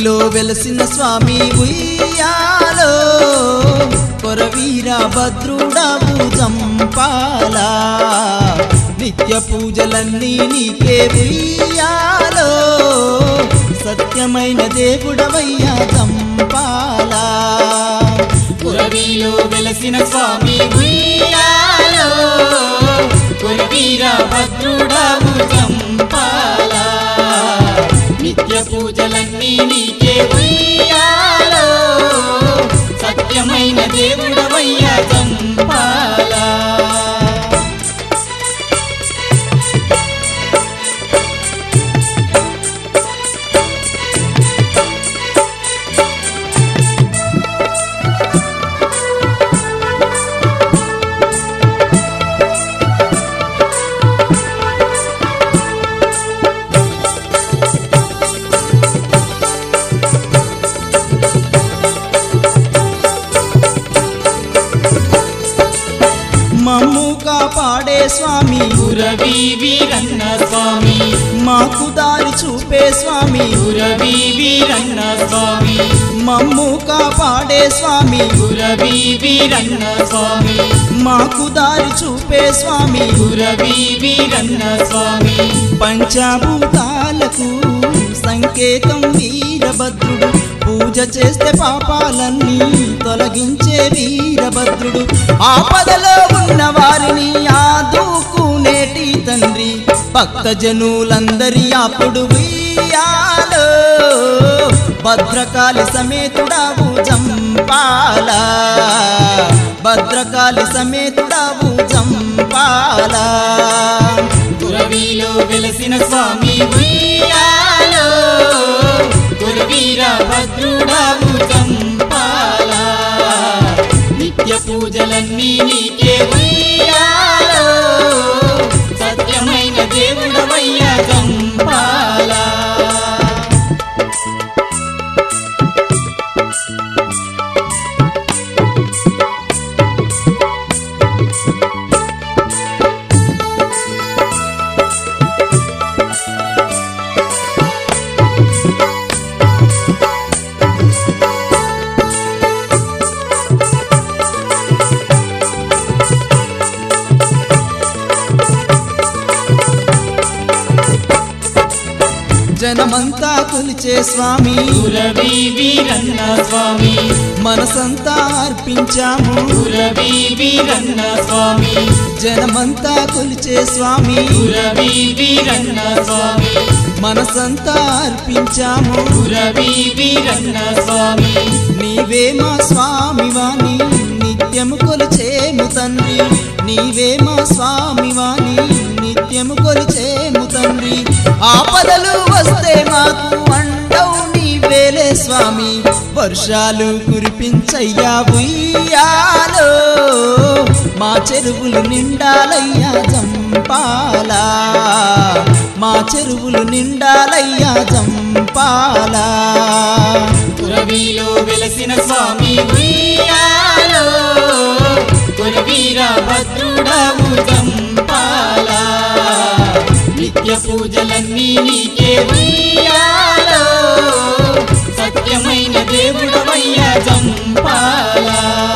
పురవిలో వెలసిన స్వామి ఉయ్యాలో కొరవీర భద్రుడవు జంపాలా నిత్య పూజలన్నీ నీకే ఉయ్యాలో సత్యమైన దేవుడవయ్యా జంపాలా పురవిలో వెలసిన స్వామి ఉయ్యాలో కొరివీర భద్రుడవు చంపాల నిత్య పూజలన్నీ నీకే ఉయ్యాలో సత్యమైన దేవుడవయ్య చంపాల మమ్ము కాపాడే స్వామి పురవి వీరన్న స్వామి మాకు దారి చూపే స్వామి పురవి వీరన్న స్వామి మమ్ము కాపాడే స్వామి పురవి వీరన్న స్వామి మాకు దారి చూపే స్వామి పురవి వీరన్న స్వామి పంచభూతాలకు సంకేతం వీరభద్రుడు పూజ చేస్తే పాపాలన్నీ తొలగించే వీరభద్రుడు ఆపదలో ఉన్న వారిని ఆదుకునేటి తండ్రి భక్తజనులందరి అప్పుడు వీయాలో భద్రకాళి సమేతుడావు జంపాల భద్రకాళి సమేతుడావు జంపాల పురవిలో వెలసిన స్వామి ఉయ్యాలో గురువీర భద్రుడవు చంపాల నిత్య పూజలన్నీ నీకే ఉయ్యాలో సత్యమైన దేవుడవయ్య చంపాల జనమంతా కొలిచే స్వామి గురవి వీరన్న స్వామి మనసంతా అర్పించాము గురవి వీరన్న స్వామి జనమంతా కొలిచే స్వామి గురవి వీరన్న స్వామి మనసంతా అర్పించాము గురవి వీరన్న స్వామి నీవే మా స్వామివాణి నిత్యము కొలిచేము తండ్రి నీవే మా స్వామివాణి నిత్యము కొలిచేము తండ్రి ఆపదలు వస్తే మాకు అండవు నీవేలే స్వామి వర్షాలు కురిపించయ్యా ఉయ్యాలో మా చెరువులు నిండాలయ్యా జంపాలా మా చెరువులు నిండాలయ్యా జంపాలా గురవిలో వెలసిన స్వామి ఉయ్యాలో గురవీర భద్రుడవు చంపాల నిత్య పూజలన్నీ నీకే ఉయ్యాలో సత్యమైన దేవుడవయ్య చంపాల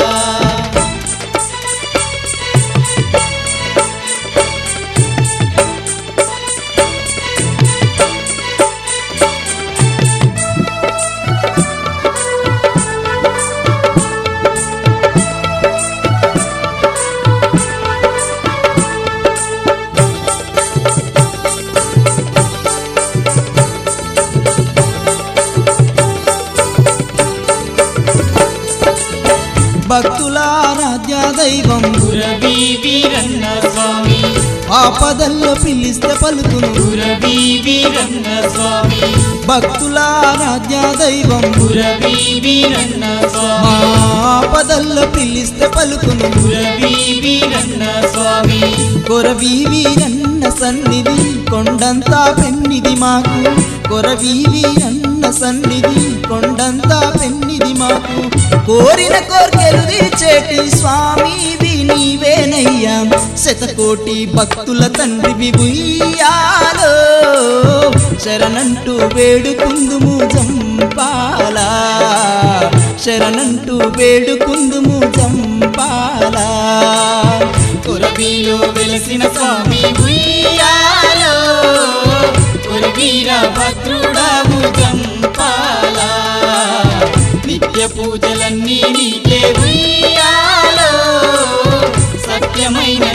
భక్తుల ఆరాధ్య దైవం గురవి వీరన్న స్వామి ఆపదల్లో పిలిస్తే పలుకును గురవి వీరన్న స్వామి భక్తుల ఆరాధ్య దైవం గురవి వీరన్న మా స్వామి ఆపదల్లో పిలిస్తే పలుకును గురవి వీరన్న స్వామి కొరవి వీరన్న సన్నిధి కొండంతా పెన్నిది మాకు కొరవి వీరన్న సన్నిధి కొండంతా పెన్నిది మాకు కోరిన కోర్కెలు తీర్చేటి స్వామి నీవేనయ్యా శతకోటి భక్తుల తండ్రివి ఉయ్యాలో శరణంటూ వేడుకుందుము జంపాలా శరణంటూ వేడుకుందుము జంపాలా కొరవీలో వెలసిన స్వామి ఉయ్యాలో కొరవీర భద్రుడవు చంపాల నిత్య పూజలన్నీ నీకే ఉయ్యాలో సత్యమైన